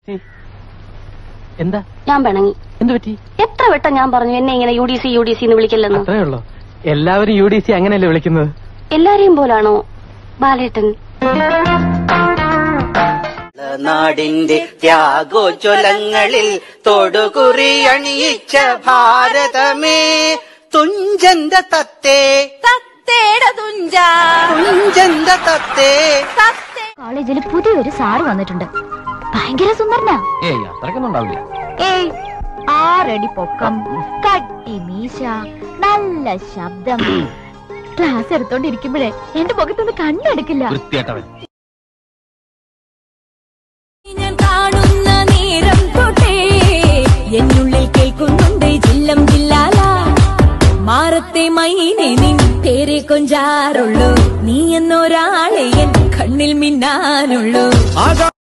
എന്താ ഞാൻ പിണങ്ങി എന്ത് പറ്റി എത്ര വട്ടം ഞാൻ പറഞ്ഞു എന്നെ ഇങ്ങനെ U D C U D C എന്ന് വിളിക്കില്ലെന്ന് അത്രേ ഉള്ളോ എല്ലാവരും യു ഡി സി അങ്ങനെയല്ലേ വിളിക്കുന്നത് എല്ലാരെയും പോലാണോ ബാലേട്ടൻ നാടിന്റെ ത്യാഗോജ്വലങ്ങളിൽ തൊടുകുറി അണിയിച്ച ഭാരതമേ തുഞ്ചന്ത തത്തേ തത്തേടെ തുഞ്ച തുഞ്ചന്ത തത്തേ കോളേജിൽ പുതിയൊരു സാറ് വന്നിട്ടുണ്ട് ഭയങ്കര സുന്ദരനാ ഏയ് അത്രക്കൊന്നും ഉണ്ടാവില്ല ഏയ് ആറടി പൊക്കം കട്ടി മീശ നല്ല ശബ്ദം ക്ലാസ് എടുത്തോണ്ടിരിക്കുമ്പോഴേ എന്റെ മുഖത്തൊന്ന് കണ്ണെടുക്കില്ല വൃത്തിയായിട്ടവൻ ഞാൻ കാണുന്ന നേരം തൊട്ടേ എന്നുള്ളിൽ കേൾക്കുന്നുണ്ട് ജില്ലം ജില്ലാല മാറത്തെ മൈനെ നിൻ പേരെ കൊഞ്ചാറുള്ളൂ നീ എന്നൊരാളെ എൻ കണ്ണിൽ മിന്നാനുള്ളൂ